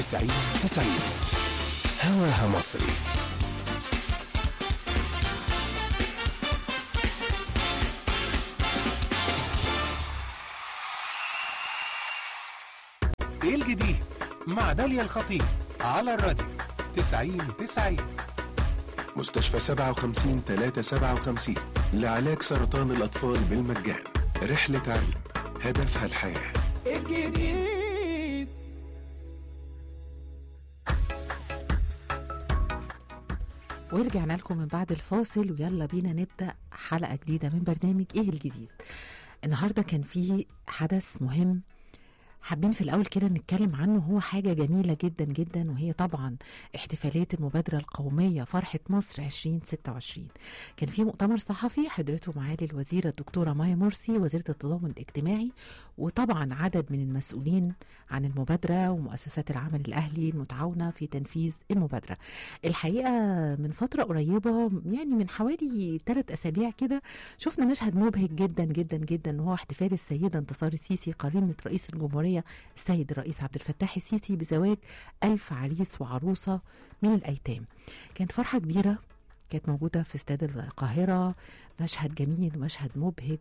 90 90 هواها مصري ايه الجديد مع داليا الخطيب على الراديو 90 90 مستشفى 57 357 لعلاج سرطان الأطفال بالمجان رحلة علم هدفها الحياة الجديد ورجعنا لكم من بعد الفاصل ويلا بينا نبدأ حلقة جديدة من برنامج ايه الجديد النهاردة كان في حدث مهم حابين في الأول كده نتكلم عنه هو حاجة جميلة جدا جدا وهي طبعا احتفالية المبادرة القومية فرحة مصر 2026 كان في مؤتمر صحفي حضرته معالي الوزيرة الدكتورة مايا مرسي وزيرة التضامن الاجتماعي وطبعا عدد من المسؤولين عن المبادرة ومؤسسات العمل الأهلي المتعاونة في تنفيذ المبادرة الحقيقة من فترة قريبة يعني من حوالي ثلاث أسابيع كده شفنا مشهد مبهج جدا جدا جدا وهو احتفال السيدة انتصار السيسي قرينة رئيس الجمهورية السيد الرئيس عبد الفتاح السيسي بزواج ألف عريس وعروسة من الأيتام كانت فرحة كبيرة كانت موجودة في استاد القاهرة مشهد جميل ومشهد مبهج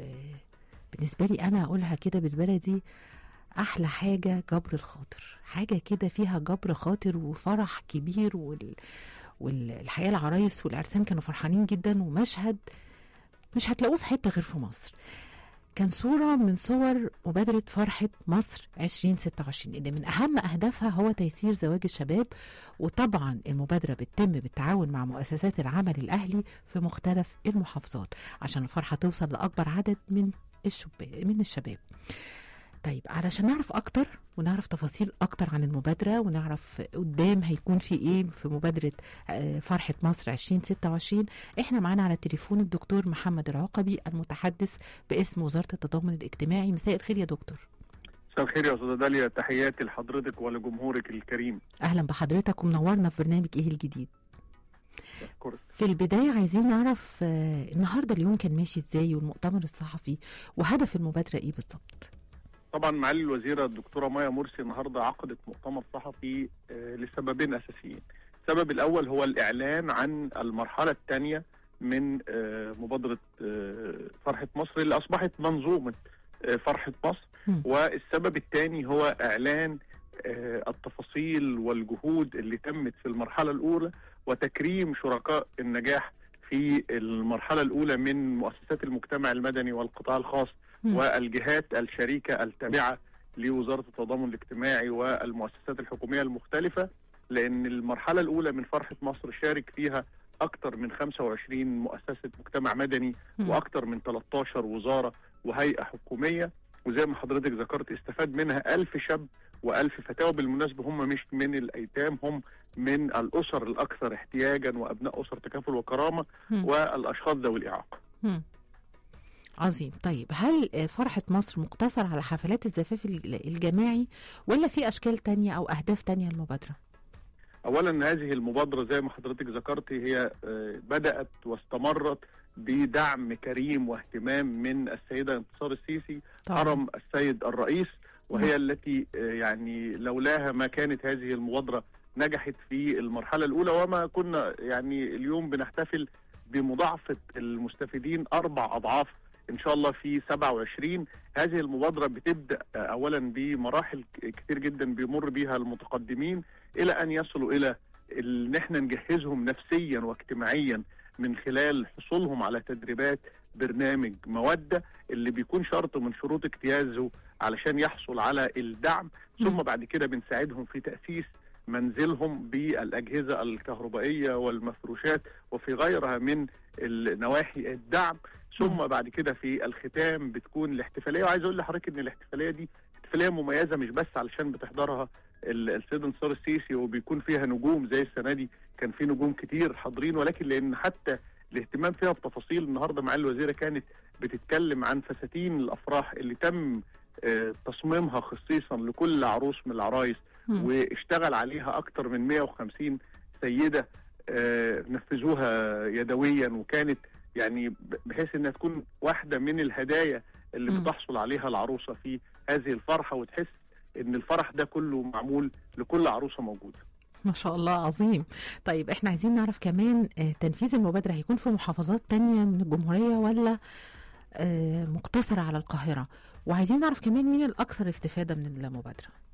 وبالنسبة لي أنا أقولها كده بالبلدي أحلى حاجة جبر الخاطر حاجة كده فيها جبر خاطر وفرح كبير وال... والحقيقة العرايس والعرسان كانوا فرحانين جدا ومشهد مش هتلاقوه في حتة غير في مصر كان صورة من صور مبادرة فرحة مصر 2026 اللي من أهم أهدافها هو تيسير زواج الشباب وطبعا المبادرة بتتم بالتعاون مع مؤسسات العمل الأهلي في مختلف المحافظات عشان الفرحة توصل لأكبر عدد من الشباب من الشباب طيب علشان نعرف اكتر ونعرف تفاصيل اكتر عن المبادره ونعرف قدام هيكون في ايه في مبادره آه، فرحه مصر 2026 احنا معانا على التليفون الدكتور محمد العقبي المتحدث باسم وزاره التضامن الاجتماعي مساء الخير يا دكتور مساء الخير يا استاذه داليا تحياتي لحضرتك ولجمهورك الكريم اهلا بحضرتك ومنورنا في برنامج ايه الجديد أشكرك. في البدايه عايزين نعرف آه، النهارده اليوم كان ماشي ازاي والمؤتمر الصحفي وهدف المبادره ايه بالظبط طبعا معالي الوزيره الدكتوره مايا مرسي النهارده عقدت مؤتمر صحفي آه، لسببين اساسيين. السبب الاول هو الاعلان عن المرحله الثانيه من آه، مبادره آه، فرحه مصر اللي اصبحت منظومه آه، فرحه مصر مم. والسبب الثاني هو اعلان آه، التفاصيل والجهود اللي تمت في المرحله الاولى وتكريم شركاء النجاح في المرحله الاولى من مؤسسات المجتمع المدني والقطاع الخاص مم. والجهات الشريكه التابعه لوزاره التضامن الاجتماعي والمؤسسات الحكوميه المختلفه لان المرحله الاولى من فرحه مصر شارك فيها اكثر من 25 مؤسسه مجتمع مدني مم. واكثر من 13 وزاره وهيئه حكوميه وزي ما حضرتك ذكرت استفاد منها ألف شاب وألف فتاة بالمناسبة هم مش من الأيتام هم من الأسر الأكثر احتياجا وأبناء أسر تكافل وكرامة مم. والأشخاص ذوي الإعاقة مم. عظيم طيب هل آه، فرحة مصر مقتصر على حفلات الزفاف الج- الجماعي ولا في أشكال تانية أو أهداف تانية للمبادرة؟ أولا هذه المبادرة زي ما حضرتك ذكرت هي آه، بدأت واستمرت بدعم كريم واهتمام من السيدة انتصار السيسي حرم السيد الرئيس وهي التي آه، يعني لولاها ما كانت هذه المبادرة نجحت في المرحلة الأولى وما كنا يعني اليوم بنحتفل بمضاعفة المستفيدين أربع أضعاف إن شاء الله في 27 هذه المبادرة بتبدأ آه، أولا بمراحل ك- كتير جدا بيمر بيها المتقدمين إلى أن يصلوا إلى إن احنا نجهزهم نفسيا واجتماعيا من خلال حصولهم على تدريبات برنامج مودة اللي بيكون شرط من شروط اجتيازه علشان يحصل على الدعم ثم مم. بعد كده بنساعدهم في تأسيس منزلهم بالأجهزة الكهربائية والمفروشات وفي غيرها من النواحي الدعم ثم بعد كده في الختام بتكون الاحتفالية وعايز أقول لحضرتك إن الاحتفالية دي احتفالية مميزة مش بس علشان بتحضرها ال- السيد انتصار السيسي وبيكون فيها نجوم زي السنة دي كان في نجوم كتير حاضرين ولكن لأن حتى الاهتمام فيها بتفاصيل النهارده مع الوزيره كانت بتتكلم عن فساتين الافراح اللي تم آه، تصميمها خصيصا لكل عروس من العرايس مم. واشتغل عليها اكتر من 150 سيده آه، نفذوها يدويا وكانت يعني ب- بحيث انها تكون واحده من الهدايا اللي مم. بتحصل عليها العروسه في هذه الفرحه وتحس ان الفرح ده كله معمول لكل عروسه موجوده ما شاء الله عظيم طيب احنا عايزين نعرف كمان آه، تنفيذ المبادرة هيكون في محافظات تانية من الجمهورية ولا آه، مقتصرة على القاهرة وعايزين نعرف كمان مين الأكثر استفادة من المبادرة